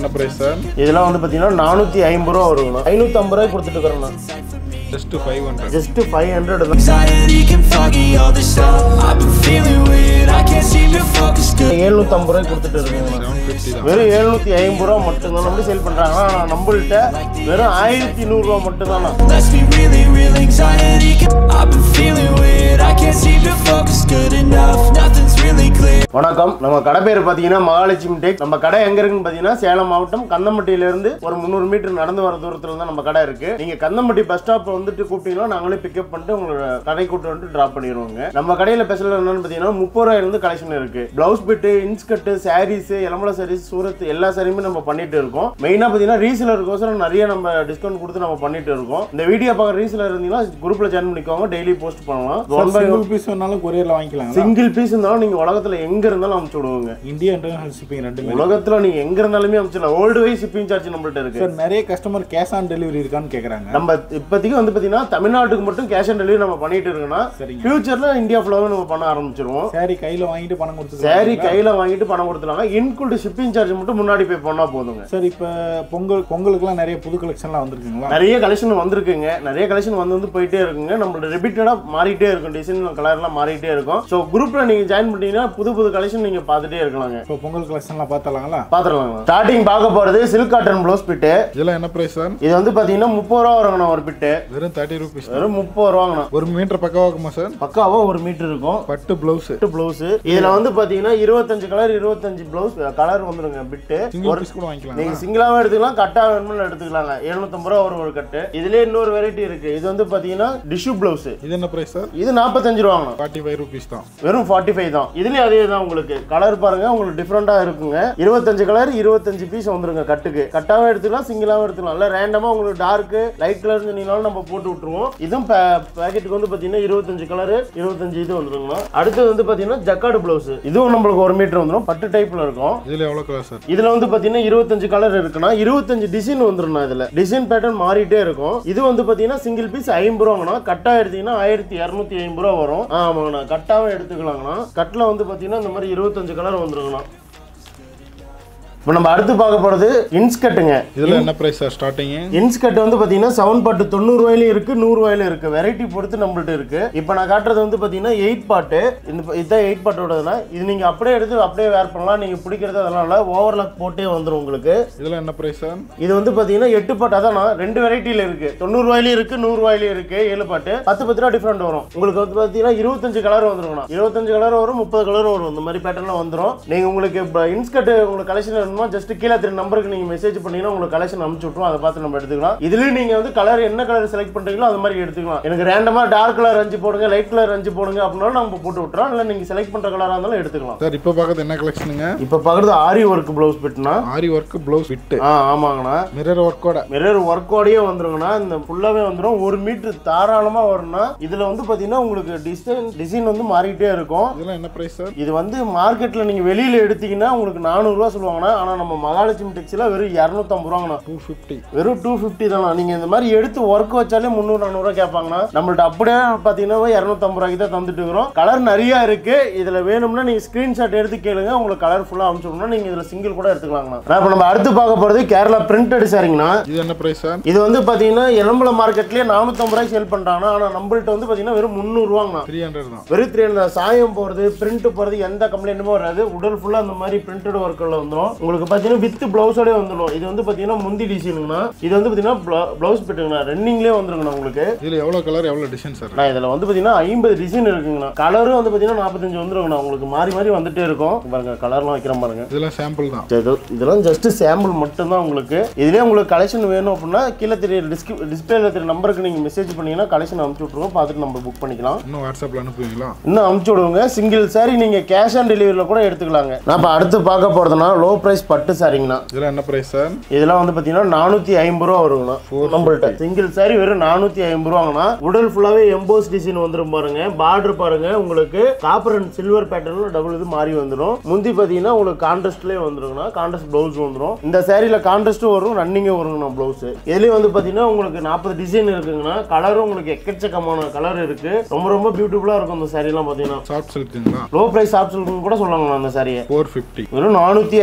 என்ன price sir இதெல்லாம் வந்து பார்த்தீங்கன்னா நானூற்றி ஐம்பது ரூபா வருங்கண்ணா ஐநூற்றம்பது ரூபாய்க்கு கொடுத்துட்டு இருக்கிறேண்ணா just five hundred just five hundred தான் Anxiety can foggy all this stuff I've been feeling weird, I can't seem to focus good எழுநூற்றம்பது ரூபாய்க்கு கொடுத்துட்டு இருக்குங்கண்ணா செவன் ஃபிஃப்டி தான் வெறும் எழுநூற்றி ஐம்பது ரூபா மட்டும்தான் நம்ம சேல் பண்ணுறாங்க ஆனால் நம்மள்ட்ட வெறும் ஆயிரத்தி நூறுரூவா மட்டும்தாண்ணா Let's be really real, anxiety can I've been feeling weird, I can't seem to focus good enough Nothing's really clear வணக்கம் நம்ம கடை பேர் பார்த்தீங்கன்னா மகாலட்சுமி டெக் நம்ம கடை எங்க இருக்குன்னு பார்த்தீங்கன்னா சேலம் மாவட்டம் கந்தம்பட்டியில இருந்து ஒரு முந்நூறு மீட்டர் நடந்து வர தூரத்துல தான் நம்ம கடை இருக்கு நீங்க கந்தம்பட்டி பஸ் ஸ்டாப் வந்துட்டு கூப்பிட்டீங்கன்னா நாங்களே பிக்கப் பண்ணிட்டு உங்களோட கடை கூட்டு வந்து டிராப் பண்ணிடுவோங்க நம்ம கடையில ஸ்பெஷல் என்னன்னு பார்த்தீங்கன்னா முப்பது ரூபாயில இருந்து கலெக்ஷன் இருக்கு பிளவுஸ் பிட்டு இன்ஸ்கட்டு சாரீஸ் எலமல சாரீஸ் சூரத் எல்லா சாரியுமே நம்ம பண்ணிட்டு இருக்கோம் மெயினா பார்த்தீங்கன்னா ரீசேலருக்கோசரம் நிறைய நம்ம டிஸ்கவுண்ட் கொடுத்து நம்ம பண்ணிட்டு இருக்கோம் இந்த வீடியோ பார்க்குற ரீசேலர் இருந்தீங்கன்னா குரூப்ல ஜாயின் பண்ணிக்கோங்க டெய்லி போஸ்ட் பண்ணலாம் One by one single piece வேணாலும் கொரியரில் வாங்கிக்கலாங்களா சிங்கிள் பீஸ் இருந்தாலும் நீங்க உலகத்துல எங்க இருந்தாலும் அனுப்பிச்சு விடுவோங்க இந்தியா இன்டர்நேஷனல் ஷிப்பிங் ரெண்டுமே உலகத்துல நீங்க எங்க இருந்தாலுமே அனுப்பிச்சிடலாம் வேர்ல்டு வைஸ் ஷிப்பிங் சார்ஜ் நம்மள்ட்ட இருக்கு சார் நிறைய கஸ்டமர் கேஷ் ஆன் டெலிவரி இருக்கான்னு கேட்குறாங்க நம்ம இப்போதைக்கு வந்து பாத்தீங்கன்னா தமிழ்நாட்டுக்கு மட்டும் கேஷ் ஆன் டெலிவரி நம்ம பண்ணிட்டு இருக்கோம்னா சரிங்க. ஃபியூச்சர்ல இந்தியா ஃபுல்லாவே நம்ம பண்ண ஆரம்பிச்சிருவோம் சாரி கையில் வாங்கிட்டு பணம் கொடுத்து சாரி கையில வாங்கிட்டு பணம் கொடுத்துலாங்க இன்க்ளூட் ஷிப்பிங் சார்ஜ் மட்டும் முன்னாடி பே பண்ணா போதுங்க சார் இப்போ பொங்கல் பொங்கலுக்குலாம் நிறைய புது கலெக்ஷன்லாம் வந்திருக்குங்களா நிறைய கலெக்ஷன் வந்திருக்குங்க நிறைய கலெக்ஷன் வந்து வந்து போயிட்டே இருக்குங்க நம்மளோட ரிப்பீட்டடா மாறிட்டே இருக்கும் டிசைன் கலர்லாம் மாறிட்டே இருக்கும் ஸோ குரூப்ல நீங்க ஜாயின் பண்ணிட்டீங்கன்னா புது புது கலெக்ஷன் நீங்க பார்த்துட்டே இருக்கலாங்க இப்போ பொங்கல் கலெக்ஷன்லாம் பார்த்துலாங்களா பாத்துடலாம் ஸ்டார்டிங் பார்க்க போறது சில்க் காட்டன் ப்ளவுஸ் பிட்டு இதெல்லாம் என்ன ப்ரைஸ் சார் இது வந்து பாத்தீங்கன்னா முப்பது ரூபா வருங்கண்ணா ஒரு பிட்டு வெறும் தேர்ட்டி ருபீஸ் வெறும் முப்பது ரூபாங்கண்ணா ஒரு மீட்டர் பக்கவாக்குமா சார் பக்காவா ஒரு மீட்டர் இருக்கும் பட்டு ப்ளவுஸு பிளவுஸ் இதுல வந்து பாத்தீங்கன்னா இருபத்தஞ்சு கலர் இருபத்தஞ்சு பிளவுஸ் கலர் வந்துருங்க பிட்டு சிங்கிள் ஒரு பீஸ் கூட வாங்கிக்கலாம் நீங்க சிங்கிளாவும் எடுத்துக்கலாம் கட்டா வேணும்னு எடுத்துக்கலாங்க 750 ரூபா ஒரு ஒரு கட்டு இதுலயே இன்னொரு வெரைட்டி இருக்கு இது வந்து பாத்தீங்கன்னா டிஷ்யூ பிளவுஸ் இது என்ன ப்ரைஸ் சார் இது நாற்பத்தஞ்சு ரூபாங்கண்ணா ஃபார்ட்டி ஃபைவ் ருபீஸ் தான் வெறும் ஃபார்ட்டி ஃபைவ் தான் இதுலயும் அதே தான் உங்களுக்கு கலர் பாருங்க உங்களுக்கு டிஃப்ரெண்டா இருக்குங்க இருபத்தஞ்சு கலர் இருபத்தஞ்சு பீஸ் வந்துருங்க கட்டுக்கு கட்டாவும் எடுத்துக்கலாம் சிங்கிளாவும் எடுத்துக்கலாம் இல்ல ரேண்டமா உங்களுக்கு டார்க் லைட் கலர் சொன்னீங்கனாலும் நம்ம போட்டு விட்டுருவோம் இதுவும் பேக்கெட்டுக்கு வந்து பாத்தீங்கன்னா இருபத்தஞ்சு கலர் இருபத்தஞ்சு இது வந்துருங்கண்ணா அடுத்தது வந்து பாத்தீங்கன்னா ஜக்காடு பிளவுஸ் இதுவும் நம்மளுக்கு ஒரு மீட்டர் வந்துடும் பட்டு டைப்ல இருக்கும் இதில் எவ்வளோ கலர் சார் இதுல வந்து பாத்தீங்கன்னா இருபத்தஞ்சு கலர் இருக்குன்னா இருபத்தஞ்சு டிசைன் வந்துடும் இதுல டிசைன் பேட்டர்ன் மாறிட்டே இருக்கும் இது வந்து பாத்தீங்கன்னா சிங்கிள் பீஸ் ஐம்பது ரூபாங்கண்ணா கட்டா எடுத்தீங்கன்னா ஆயிரத்தி இரநூத்தி ஐம்பது ரூபா வரும் ஆமாங்கண்ணா கட்டாவே எடுத்துக்கலாங்கண்ணா கட்டில் வந்து பாத்தீங்கன்னா இந்த மாதிரி இருபத்தஞ்சு கலர் வந்துருங்கண்ணா இப்போ நம்ம அடுத்து பார்க்க போறது இன்ஸ்கட்டுங்க இதில் என்ன ப்ரைஸ் சார் ஸ்டார்டிங்கு இன்ஸ்கட் வந்து பாத்தீங்கன்னா செவன் பாட்டு தொண்ணூறு ரூபாயிலும் இருக்கு நூறு ரூபாயிலும் இருக்கு வெரைட்டி பொறுத்து நம்மள்ட்ட இருக்கு இப்போ நான் காட்டுறது வந்து பாத்தீங்கன்னா எயிட் பாட்டு இந்த ப- இதுதான் எயிட் பாட்டோடதுனா இது நீங்க அப்படியே எடுத்து அப்படியே வேர் பண்ணலாம் நீங்க பிடிக்கிறது அதெல்லாம் இல்லை ஓவர்லாக் போட்டே வந்துடும் உங்களுக்கு இதில் என்ன ப்ரைஸ் சார் இது வந்து பாத்தீங்கன்னா எட்டு பாட்டு அதான் ரெண்டு வெரைட்டில இருக்கு தொண்ணூறு ரூபாயிலும் இருக்கு நூறு ரூபாயிலும் இருக்கு ஏழு பாட்டு பத்து பத்து ரூபா டிஃப்ரெண்ட் வரும் உங்களுக்கு வந்து பாத்தீங்கன்னா இருபத்தஞ்சு கலர் வந்துருங்கண்ணா இருபத்தஞ்சு கலர் வரும் முப்பது கலர் வரும் இந்த மாதிரி பேட்டர்லாம் வந்துரும் நீங்க உங்களுக்கு இப்போ இன்ஸ்கட் உங்களுக்கு கலெக்ஷன் வேணுமா ஜஸ்ட் கீழே திரு நம்பருக்கு நீங்க மெசேஜ் பண்ணீங்கன்னா உங்களுக்கு கலெக்ஷன் அனுப்பிச்சு விட்ருவோம் அதை பார்த்து நம்ம எடுத்துக்கலாம் இதுலயும் நீங்க வந்து கலர் என்ன கலர் செலக்ட் பண்றீங்களோ அது மாதிரி எடுத்துக்கலாம் எனக்கு ரேண்டமா டார்க் கலர் அஞ்சு போடுங்க லைட் கலர் அஞ்சு போடுங்க அப்படின்னாலும் நம்ம போட்டு விட்டுறோம் இல்லை நீங்க செலக்ட் பண்ற கலரா இருந்தாலும் எடுத்துக்கலாம் சார் இப்போ பார்க்கறது என்ன கலெக்ஷனுங்க இப்போ பார்க்குறது ஆரி ஒர்க் ப்ளவுஸ் பிட்னா ஆரி ஒர்க் ப்ளவுஸ் விட்டு ஆ ஆமாங்கண்ணா மிரர் ஒர்க்கோட மிரர் ஒர்க்கோடயே வந்துருங்கண்ணா இந்த ஃபுல்லாவே வந்துடும் ஒரு மீட்டர் தாராளமா வரும்னா இதுல வந்து பாத்தீங்கன்னா உங்களுக்கு டிசைன் டிசைன் வந்து மாறிட்டே இருக்கும் இதெல்லாம் என்ன ப்ரைஸ் சார் இது வந்து மார்க்கெட்ல நீங்க வெளியில எடுத்தீங்கன்னா உங்களுக்கு 400 ரூபா சொல்லுவாங்கண்ணா ஆனா நம்ம மகாலட்சுமி டெக்ஸ்ல வெறும் இரநூத்தம்பது ரூபாங்கண்ணா டூ ஃபிஃப்டி வெறும் டூ ஃபிஃப்டி தானா நீங்க இந்த மாதிரி எடுத்து ஒர்க் வச்சாலே முந்நூறு நானூறுவா கேட்பாங்கண்ணா நம்மள்ட்ட அப்படியே பாத்தீங்கன்னா இரநூத்தம்பது ரூபாய்க்கு தான் தந்துட்டு இருக்கிறோம் கலர் நிறைய இருக்கு இதுல வேணும்னா நீங்க ஸ்கிரீன்ஷாட் எடுத்து கேளுங்க உங்களுக்கு கலர் ஃபுல்லா அனுப்பிச்சோம்னா நீங்க இதுல சிங்கிள் கூட எடுத்துக்கலாங்கண்ணா இப்போ நம்ம அடுத்து பார்க்க போறது கேரளா பிரிண்டட் சாரிங்கண்ணா இது என்ன ப்ரைஸ் சார் இது வந்து பாத்தீங்கன்னா எலம்பல மார்க்கெட்லயே நானூத்தம்பது ரூபாய் சேல் பண்றாங்க ஆனா நம்மள்ட்ட வந்து பாத்தீங்கன்னா வெறும் முந்நூறுவாங்கண்ணா த்ரீ ஹண்ட்ரட் தான் வெறும் த்ரீ ஹண்ட்ரட் சாயம் போறது பிரிண்ட் போறது எந்த கம்ப்ளைண்ட்டுமே வராது உடல் ஃபுல்லா அந்த மாதிரி பிரிண்டட் ஒர்க்கில் வந்துடும் உங்களுக்கு பாத்தீங்கன்னா வித் பிளவுஸோட வந்துடும் இது வந்து பாத்தீங்கன்னா முந்தி டிசைனுங்கண்ணா இது வந்து பாத்தீங்கன்னா பிளவுஸ் பிட்டுங்கண்ணா ரன்னிங்லேயே வந்துருங்கண்ணா உங்களுக்கு இதில் எவ்வளோ கலர் எவ்வளோ டிசைன் சார் நான் இதுல வந்து பாத்தீங்கன்னா ஐம்பது டிசைன் இருக்குங்கண்ணா கலரும் வந்து பாத்தீங்கன்னா நாற்பத்தஞ்சு வந்துருங்கண்ணா உங்களுக்கு மாறி மாறி வந்துட்டே இருக்கும் பாருங்க கலர்லாம் வைக்கிறேன் பாருங்க இதெல்லாம் சாம்பிள் தான் சரி, இது- இதெல்லாம் ஜஸ்ட் சாம்பிள் மட்டும்தான் உங்களுக்கு இதுலேயே உங்களுக்கு கலெக்ஷன் வேணும் அப்படின்னா கீழே தெரிய டிஸ்கி டிஸ்பிளேல தெரிய நம்பருக்கு நீங்கள் மெசேஜ் பண்ணீங்கன்னா கலெக்ஷன் அனுப்பிச்சு விட்ருவோம் பார்த்துட்டு நம்ம புக் பண்ணிக்கலாம் இன்னும் வாட்ஸ்அப்பில் அனுப்புவீங்களா இன்னும் அனுப்பிச்சு விடுவோங்க சிங்கிள் சாரி நீங்கள் கேஷ் ஆன் டெலிவரியில் கூட எடுத்துக்கலாங்க நான் இப்போ அடுத்து பார்க்க போகிறதுனா லோ ப்ரைஸ் பட்டு சாரிங்கண்ணா இதெல்லாம் என்ன ப்ரைஸ் சார் இதெல்லாம் வந்து பார்த்தீங்கன்னா நானூற்றி ஐம்பது ரூபா வருங்கண்ணா நம்மள்ட்ட சிங்கிள் சாரி வெறும் நானூற்றி ஐம்பது ரூபாங்கண்ணா உடல் ஃபுல்லாகவே எம்போஸ் டிசைன் வந்துடும் பாருங்க பார்டர் பாருங்க உங்களுக்கு காப்பர் அண்ட் சில்வர் பேட்டர்னில் டபுள் இது மாறி வந்துடும் முந்தி பார்த்தீங்கன்னா உங்களுக்கு கான்ட்ராஸ்ட்லேயே வந்துருங்கண்ணா கான்ட்ராஸ்ட் ப்ளவுஸ் வந்துடும் இந்த சாரியில் கான்ட்ராஸ்ட்டும் வரும் ரன்னிங்கும் வருங்கண்ணா ப்ளவுஸ் இதுலேயும் வந்து பார்த்தீங்கன்னா உங்களுக்கு நாற்பது டிசைன் இருக்குங்கண்ணா கலரும் உங்களுக்கு எக்கச்சக்கமான கலர் இருக்கு ரொம்ப ரொம்ப பியூட்டிஃபுல்லாக இருக்கும் இந்த சாரிலாம் பார்த்தீங்கன்னா சாஃப்ட் சில்க்குங்களா லோ ப்ரைஸ் ஆப்ஷன் கூட சொல்லாங்கண்ணா அந்த சாரியை ஃபோர் ஃபிஃப்டி வெறும் நானூற்றி ஐம்பது ரூபா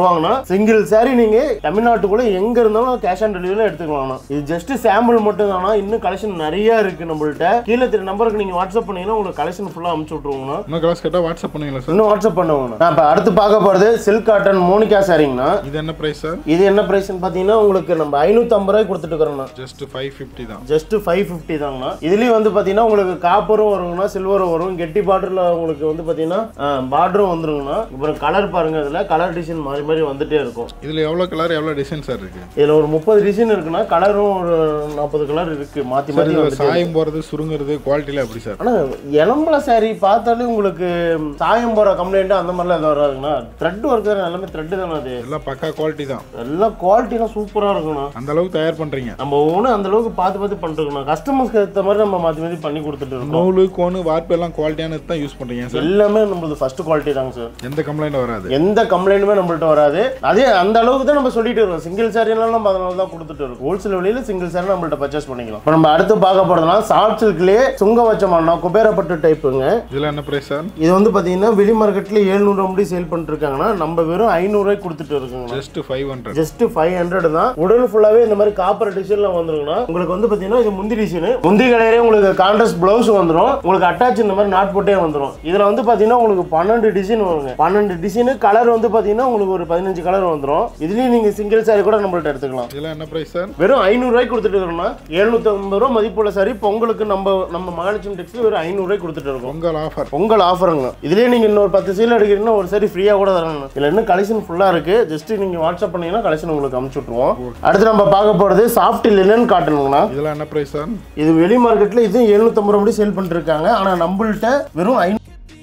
வாங்கினா சிங்கிள் saree நீங்க தமிழ்நாட்டுக்குள்ள எங்க இருந்தாலும் கேஷ் ஆன் டெலிவரியில எடுத்துக்கலாம்ண்ணா இது ஜஸ்ட் சாம்பிள் மட்டும் தானா இன்னும் கலெக்ஷன் நிறைய இருக்கு நம்மள்ட்ட கீழே தெரிய நம்பருக்கு நீங்க வாட்ஸ்அப் பண்ணீங்கன்னா உங்களுக்கு கலெக்ஷன் ஃபுல்லா அனுப்பிச்சு விட்ருவோங்கண்ணா இன்னும் கலர்ஸ் கேட்டால் வாட்ஸ்அப் பண்ணுவீங்களா சார் இன்னும் வாட்ஸ்அப் பண்ணுவாங்கண்ணா நான் இப்போ அடுத்து பார்க்க போறது சில்க் காட்டன் மோனிகா சாரிங்கண்ணா இது என்ன ப்ரைஸ் சார் இது என்ன பிரைஸ்னு பார்த்தீங்கன்னா உங்களுக்கு நம்ம ஐநூற்றம்பது ரூபாய் கொடுத்துட்டு இருக்கிறோம்ண்ணா ஜஸ்ட் ஃபைவ் ஃபிஃப்டி தான் ஜஸ்ட் ஃபைவ் ஃபிஃப்டி தாங்கண்ணா இதுலேயும் வந்து பார்த்தீங்கன்னா உங்களுக்கு காப்பரும் வருங்கண்ணா சில்வரும் வரும் கெட்டி பார்டரில் உங்களுக்கு வந்து பார்த்தீங்கன்னா பார்டரும் வந்துருங்கண்ணா அப்புறம் கலர் பாருங்க இதில் கலர் டிசைன் மாறி மாறி வந்துட்டே இருக்கும் இதில் எவ்வளோ கலர் எவ்வளோ டிசைன் சார் இருக்கு இதில் ஒரு முப்பது டிசைன் இருக்குன்னா கலரும் ஒரு நாற்பது கலர் இருக்கு மாற்றி சார் மாற்றி இதில் வந்துட்டே சாயம் போகிறது சுருங்குறது குவாலிட்டியில் எப்படி சார் ஆனால் இளம்பல saree பார்த்தாலே உங்களுக்கு சாயம் போகிற கம்ப்ளைண்ட் அந்த மாதிரிலாம் எதுவும் வராதுங்கண்ணா த்ரெட் ஒர்க் தானே எல்லாமே த்ரெட்டு தானே அது எல்லாம் பக்கா குவாலிட்டி தான் எல்லாம் குவாலிட்டிலாம் சூப்பராக இருக்குண்ணா அந்த அளவுக்கு தயார் பண்ணுறீங்க நம்ம ஒவ்வொன்றும் அந்த அளவுக்கு பார்த்து பார்த்து பண்ணிருக்கணும் கஸ்டமர்ஸ்க்கு ஏற்ற மாதிரி நம்ம மாற்றி மாற்றி பண்ணி கொடுத்துட்டு இருக்கோம் நூலு கோனு வார்ப்பு எல்லாம் குவாலிட்டியானது தான் யூஸ் பண்ணுறீங்க சார் எல்லாமே நம்மளது ஃபர்ஸ்ட் குவாலிட்டி தாங்க சார் எந்த கம்ப்ளைண்ட் வராது எந்த கம்ப்ளைண்ட்டுமே நம்மள்ட்ட வராது அதே அந்த அளவுக்கு தான் நம்ம சொல்லிட்டு இருக்கோம் சிங்கிள் சாரிலாம் நம்ம அதனால தான் கொடுத்துட்டு இருக்கோம் ஹோல்சேல் விலையில சிங்கிள் சாரி நம்மள்ட்ட பர்ச்சேஸ் பண்ணிக்கலாம் இப்போ நம்ம அடுத்து பார்க்க போறதுனா சாஃப்ட் சில்க்லேயே சுங்க வச்சமான குபேரப்பட்டு டைப்புங்க இதில் என்ன ப்ரைஸ் சார் இது வந்து பார்த்தீங்கன்னா வெளி மார்க்கெட்டில் எழுநூறு அப்படி சேல் பண்ணிட்டு இருக்காங்கன்னா நம்ம வெறும் ஐநூறுரூவாய்க்கு கொடுத்துட்டு இருக்கோங்க just five hundred just five hundred தான் உடல் ஃபுல்லாவே இந்த மாதிரி காப்பர் டிசைன்ல வந்துருங்கண்ணா உங்களுக்கு வந்து பாத்தீங்கன்னா இது முந்தி டிசைன் முந்தி கலையிலே உங்களுக்கு கான்ட்ராஸ்ட் பிளவுஸ் வந்துரும் உங்களுக்கு அட்டாச் இந்த மாதிரி நாட் போட்டே வந்துரும் இதுல வந்து பாத்தீங்கன்னா உங்களுக்கு பன்னெண்டு டிசைன் வருங்க பன்னெண்டு டிசைன் கலர் வந்து பாத்தீங்கன்னா உங்களுக்கு ஒரு பதினஞ்சு கலர் வந்துரும் இதுலயும் நீங்க சிங்கிள் சாரி கூட நம்மள்ட்ட எடுத்துக்கலாம் இதெல்லாம் என்ன ப்ரைஸ் சார் வெறும் ஐநூறு ரூபாய்க்கு கொடுத்துட்டு இருக்கோம்னா எழுநூத்தி ஐம்பது ரூபா மதிப்புள்ள சாரி பொங்கலுக்கு நம்ம நம்ம மகாலட்சுமி டெக்ஸ்ட் வெறும் ஐநூறு ரூபாய்க்கு கொடுத்துட்டு இருக்கோம் உங்கள் ஆஃபர் பொங்கல் ஆஃபருங்க இதுலயே நீங்க இன்னொரு பத்து சீல் எடுக்கிறீங்கன்னா ஒரு சரி ஃப்ரீயா கூட தராங்க இதுல இன்னும் கலெக்ஷன் ஃபுல்லா இருக்கு ஜஸ்ட் நீங்க வாட்ஸ்அப் பண்ணீங்கன்னா கலெக்ஷன் உங்களுக்கு அனுப்பிச்சு விட்டுருவோம் அடுத்து நம்ம பார்க்க போறது சாஃப்ட் லினன் காட்டணுங்கண்ணா இதெல்லாம் என்ன ப்ரைஸ் சார் இது வெளி மார்க்கெட்ல இது எழுநூத்தம்பது ரூபாய் சேல் பண்ணிட்டு இருக்காங்க ஆனா நம்மள்ட்ட வெறும் ஐநூறு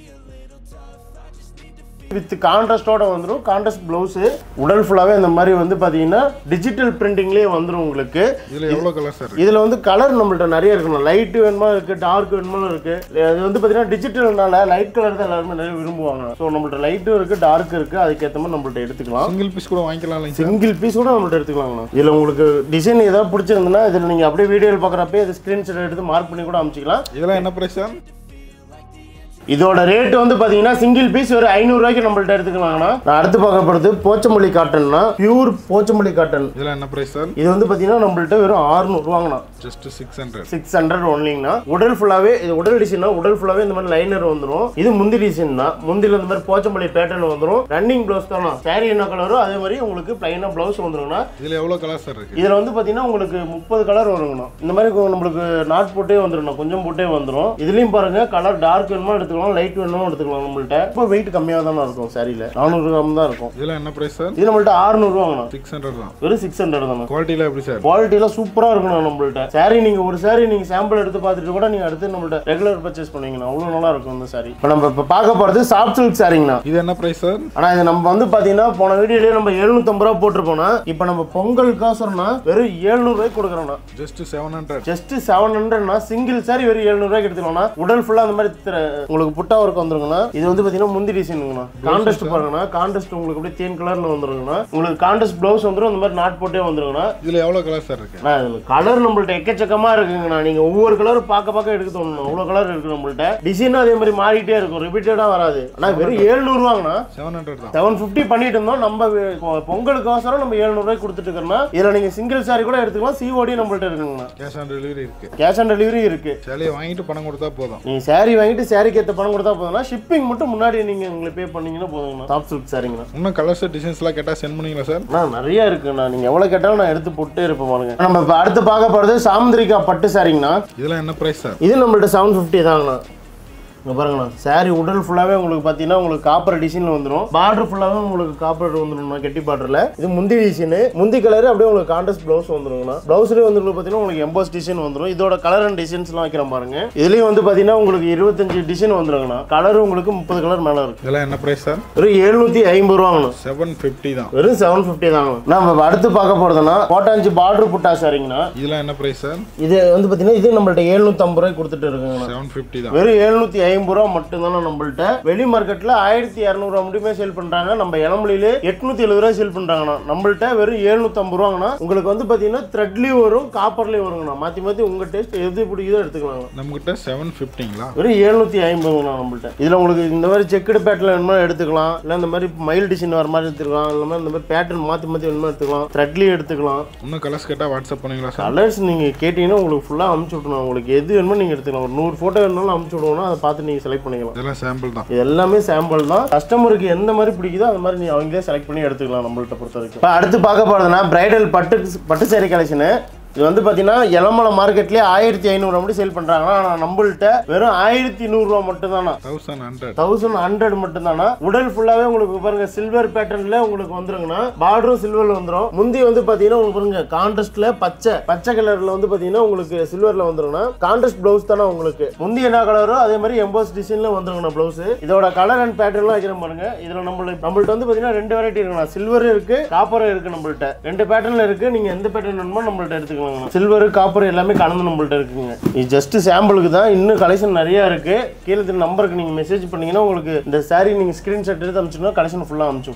வித் கான்ட்ராஸ்டோட வந்துடும் கான்ட்ராஸ்ட் பிளவுஸ் உடல் ஃபுல்லாவே இந்த மாதிரி வந்து பாத்தீங்கன்னா டிஜிட்டல் பிரிண்டிங்லேயே வந்துடும் உங்களுக்கு இதில் எவ்வளோ கலர் சார் இதுல வந்து கலர் நம்மள்ட்ட நிறைய இருக்கணும் லைட் வேணுமா இருக்கு டார்க் வேணுமா இருக்கு அது வந்து பாத்தீங்கன்னா டிஜிட்டல்னால லைட் கலர் தான் எல்லாருமே நிறைய விரும்புவாங்க ஸோ நம்மள்ட்ட லைட்டும் இருக்கு டார்க் இருக்கு அதுக்கேற்ற மாதிரி நம்மள்ட்ட எடுத்துக்கலாம் சிங்கிள் பீஸ் கூட வாங்கிக்கலாம் இல்லைங்க சார் சிங்கிள் பீஸ் கூட நம்மள்ட்ட எடுத்துக்கலாங்கண்ணா இதுல உங்களுக்கு டிசைன் ஏதாவது பிடிச்சிருந்ததுன்னா இதுல நீங்க அப்படியே வீடியோவில் பார்க்குறப்பே இது ஸ்கிரீன்ஷாட் எடுத்து மார்க் பண்ணி கூட அமைச்சிக்கலாம் இதெல்லாம் என்ன ப்ரைஸ் சார் இதோட ரேட் வந்து பாத்தீங்கன்னா சிங்கிள் பீஸ் ஒரு ஐநூறு ரூபாய்க்கு நம்மள்ட்ட எடுத்துக்கலாங்கண்ணா நான் அடுத்து பார்க்க போறது போச்சமல்லி காட்டன்னா பியூர் போச்சமல்லி காட்டன் இதெல்லாம் என்ன ப்ரைஸ் சார் இது வந்து பாத்தீங்கன்னா நம்மள்ட்ட வெறும் 600 ரூபாங்கண்ணா just six hundred six hundred ஒன்லிங்கண்ணா உடல் ஃபுல்லாவே இது உடல் டிசைனா உடல் ஃபுல்லாவே இந்த மாதிரி லைனர் வந்துரும் இது முந்தி டிசைன் தான் முந்தில இந்த மாதிரி போச்சம்பள்ளி பேட்டர்ன் வந்துரும் ரன்னிங் ப்ளவுஸ் தானா சாரி என்ன கலரோ அதே மாதிரி உங்களுக்கு பிளைனா ப்ளவுஸ் வந்துருங்கண்ணா இதில் எவ்வளோ கலர் சார் இருக்கு இதுல வந்து பாத்தீங்கன்னா உங்களுக்கு முப்பது கலர் வருங்கண்ணா இந்த மாதிரி கொ- நம்மளுக்கு நாட் போட்டே வந்துருங்கண்ணா கொஞ்சம் போட்டே வந்துரும் இதுலயும் பாருங்க கலர் டார்க் வேணுமா எடுத்துக்கலாம் லைட் வேணுமா எடுத்துக்கலாம் நம்மள்ட்ட இப்போ வெயிட் கம்மியாக தானே இருக்கும் சாரியில நானூறு கிராம் தான் இருக்கும் இதெல்லாம் என்ன ப்ரைஸ் சார் இது நம்மள்ட்ட 600 ரூபாங்கண்ணா சிக்ஸ் ஹண்ட்ரட் தான் வெறும் சிக்ஸ் ஹண்ட்ரட் தானே குவாலிட்டியில் எப்படி சார் குவாலிட்டிலாம் சூப்பரா இருக்கணும் நம்மள்ட்ட சாரி நீங்க ஒரு சாரி நீங்க சாம்பிள் எடுத்து பார்த்துட்டு கூட நீங்க அடுத்து நம்மள்ட்ட ரெகுலர் பர்ச்சேஸ் பண்ணீங்கன்னா அவ்வளவு நல்லா இருக்கும் இந்த சாரி இப்போ நம்ம இப்போ பார்க்க போறது சாஃப்ட் சில்க் சாரிங்கண்ணா இது என்ன ப்ரைஸ் சார் ஆனா இது நம்ம வந்து பாத்தீங்கன்னா போன வீடியோலயே நம்ம 750 ரூபா போட்டிருப்போம்னா இப்போ நம்ம பொங்கலுக்காசரம்னா வெறும் 700 ரூபாய்க்கு கொடுக்குறோம்னா just seven hundred just seven ஹண்ட்ரட்னா சிங்கிள் சாரி வெறும் 700 ரூபாய்க்கு எடுத்துக்கலாம்னா உடல் ஃபுல்லா அந்த மாதிரி திர- உங்களுக்கு புட்டா ஒர்க் வந்துருங்கண்ணா இது வந்து பாத்தீங்கன்னா முந்தி டிசைனுங்கண்ணா கான்ட்ராஸ்ட் பாருங்கண்ணா கான்ட்ராஸ்ட் உங்களுக்கு அப்படியே தேன் கலர்ல வந்துருங்கண்ணா உங்களுக்கு கான்ட்ராஸ்ட் ப்ளவுஸ் வந்துரும் அந்த மாதிரி நாட் போட்டே வந்துருங்கண்ணா இதில் எவ்வளோ கலர் சார் இருக்கு கலர் நம்மள்ட்ட எக்கச்சக்கமா இருக்குங்கண்ணா நீங்க ஒவ்வொரு கலரும் பார்க்க பார்க்க எடுக்க தோணும் அவ்வளவு கலர் இருக்கு நம்மள்ட்ட டிசைனும் அதே மாதிரி மாறிட்டே இருக்கும் ரிப்பீட்டடா வராது ஆனா வெறும் 700 ரூபாங்கண்ணா செவன் ஹண்ட்ரட் தான் செவன் ஃபிஃப்டி பண்ணிட்டு இருந்தோம் நம்ம வே- பொ- பொங்கலுக்கு அவசரம் நம்ம 700 ரூபாய்க்கு கொடுத்துட்டு இருக்கோம்னா இதுல நீங்க சிங்கிள் சாரி கூட எடுத்துக்கலாம் சிஓடி நம்மள்ட்ட இருக்குங்கண்ணா கேஷ் ஆன் டெலிவரி இருக்கு கேஷ் ஆன் டெலிவரி இருக்கு சேலையை வாங்கிட்டு பணம் கொடுத்தா போதும் நீங்க சாரி வாங்கிட்டு சாரிக்கு ஏற்ற பணம் கொடுத்தா போதும்னா ஷிப்பிங் மட்டும் முன்னாடி நீங்க உங்களுக்கு பே பண்ணீங்கன்னா போதுங்கண்ணா டாப் சில்க் சாரிங்கண்ணா இன்னும் கலர்ஸ் டிசைன்ஸ்லாம் கேட்டால் சென்ட் பண்ணுவீங்களா சார் அண்ணா நிறைய இருக்குண்ணா நீங்க எவ்வளவு கேட்டாலும் நான் எடுத்து போட்டே இருப்பேன் பாருங்க நம்ம இப்போ அடுத்து பார்க்க போறது சாமுந்திரிகா பட்டு சாரிங்கண்ணா இதெல்லாம் என்ன ப்ரைஸ் சார் இது நம்மள்ட்ட செவன் ஃபிஃப்டி தாங்கண்ணா இங்கே பாருங்கண்ணா சாரி உடல் ஃபுல்லாகவே உங்களுக்கு பார்த்தீங்கன்னா உங்களுக்கு காப்பர் டிசைனில் வந்துடும் பார்டர் ஃபுல்லாகவே உங்களுக்கு காப்பர் வந்துடும்ண்ணா கெட்டி பார்டரில் இது முந்தி டிசைனு முந்தி கலர் அப்படியே உங்களுக்கு கான்ட்ராஸ்ட் ப்ளவுஸ் வந்துருங்கண்ணா ப்ளவுஸ்லேயே வந்து பார்த்தீங்கன்னா உங்களுக்கு எம்போஸ் டிசைன் வந்துடும் இதோட கலர் அண்ட் டிசைன்ஸ்லாம் வைக்கிறேன் பாருங்க இதுலேயும் வந்து பார்த்தீங்கன்னா உங்களுக்கு இருபத்தஞ்சு டிசைன் வந்துருங்கண்ணா கலர் உங்களுக்கு முப்பது கலர் மேலே இருக்கு இதெல்லாம் என்ன ப்ரைஸ் சார் வெறும் எழுநூற்றி ஐம்பது ரூபாங்கண்ணா செவன் ஃபிஃப்டி தான் வெறும் செவன் ஃபிஃப்டி தாங்க நம்ம அடுத்து பார்க்க போகிறதுனா கோட்டாஞ்சி பார்டர் புட்டா சாரிங்கண்ணா இதெல்லாம் என்ன ப்ரைஸ் சார் இது வந்து பார்த்தீங்கன்னா இது நம்மள்ட்ட எழுநூற்றம்பது ரூபாய்க்கு கொடுத்துட்டு இருக்குங்கண்ணா செவன் ஃபிஃப்டி தான் வெறும் எழுநூற்றி ஐம்பது ரூபா மட்டும்தானே நம்மள்ட்ட வெளி மார்க்கெட்ல ஆயிரத்தி இரநூறுவா மட்டுமே சேல் பண்றாங்க நம்ம இளமொழியிலே எட்நூத்தி எழுபது ரூபா சேல் பண்றாங்கண்ணா நம்மள்ட்ட வெறும் எழுநூத்தி ஐம்பது ரூபாங்கண்ணா உங்களுக்கு வந்து பாத்தீங்கன்னா த்ரெட்லயும் வரும் காப்பர்லயும் வருங்கண்ணா மாத்தி மாத்தி உங்க டேஸ்ட் எது பிடிக்குதோ எடுத்துக்கலாங்க நம்மகிட்ட செவன் ஃபிஃப்டிங்களா வெறும் எழுநூத்தி ஐம்பதுங்கண்ணா நம்மள்ட்ட இதுல உங்களுக்கு இந்த மாதிரி செக்குடு பேட்டர்ல வேணுமா எடுத்துக்கலாம் இல்ல இந்த மாதிரி மயில் டிசைன் வர மாதிரி எடுத்துக்கலாம் இல்ல மாதிரி இந்த மாதிரி பேட்டர்ன் மாத்தி மாத்தி வேணுமா எடுத்துக்கலாம் த்ரெட்லயும் எடுத்துக்கலாம் இன்னும் கலர்ஸ் கேட்டால் வாட்ஸ்அப் பண்ணுவீங்களா சார் கலர்ஸ் நீங்க கேட்டீங்கன்னா உங்களுக்கு ஃபுல்லா அமுச்சு விட்டணும் உங்களுக்கு எது வேணுமோ நீங்க எடுத்துக்கலாம் ஒரு நூறு போட்டோ வேணும்னாலும் அமுச்சு விடுவோம்னா அதை பார்த்து நீங்க செலக்ட் பண்ணிக்கலாம் இதெல்லாம் சாம்பிள் தான் இது எல்லாமே சாம்பிள் தான் கஸ்டமருக்கு எந்த மாதிரி பிடிக்குதோ அந்த மாதிரி நீ அவங்களே செலக்ட் பண்ணி எடுத்துக்கலாம் நம்மள்ட்ட பொறுத்த வரைக்கும் இப்போ அடுத்து பார்க்க போறதுன்னா பிரைடல் பட்டு பட்டு சேரீ கலெக்ஷனு இது வந்து பார்த்தீங்கன்னா இளமலை மார்க்கெட்லேயே ஆயிரத்தி ஐநூறுரூவா மட்டும் சேல் பண்ணுறாங்கன்னா ஆனால் நம்மள்ட்ட வெறும் ஆயிரத்தி நூறுரூவா மட்டும்தானா தௌசண்ட் ஹண்ட்ரட் தௌசண்ட் ஹண்ட்ரட் மட்டும்தானா உடல் ஃபுல்லாவே உங்களுக்கு பாருங்க சில்வர் பேட்டர்ன்ல உங்களுக்கு வந்துருங்கண்ணா பார்டரும் சில்வர்ல வந்துரும் முந்தி வந்து பாத்தீங்கன்னா உங்களுக்கு பாருங்க கான்ட்ராஸ்ட்ல பச்சை பச்சை கலர்ல வந்து பாத்தீங்கன்னா உங்களுக்கு சில்வர்ல வந்துருங்கண்ணா கான்ட்ராஸ்ட் பிளவுஸ் தானே உங்களுக்கு முந்தி என்ன கலரோ அதே மாதிரி எம்போஸ் டிசைன்ல வந்துருங்கண்ணா பிளவுஸ் இதோட கலர் அண்ட் பேட்டர்ன்லாம் வைக்கிறேன் பாருங்க இதுல நம்மளுக்கு நம்மள்ட்ட வந்து பாத்தீங்கன்னா ரெண்டு வெரைட்டி இருக்குண்ணா சில்வர் இருக்கு காப்பரும் இருக்கு நம்மள்ட்ட ரெண்டு பேட்டர்ன்ல இருக்கு நீங்க எந்த பேட்டர்ன் வேணுமோ நம்மள்ட்ட எடுத்துக்கலாம் சில்வர் காப்பர் எல்லாமே கலந்து நம்மள்ட்ட இருக்குங்க இது ஜஸ்ட் சாம்பிளுக்கு தான் இன்னும் கலெக்ஷன் நிறைய இருக்கு கீழே நம்பருக்கு நீங்க மெசேஜ் பண்ணீங்கன்னா உங்களுக்கு இந்த saree நீங்க ஸ்கிரீன்ஷாட் எடுத்து அனுப்பிச்சுன்னா கலெக்ஷன் ஃபுல்லா அனுப்பிச்சு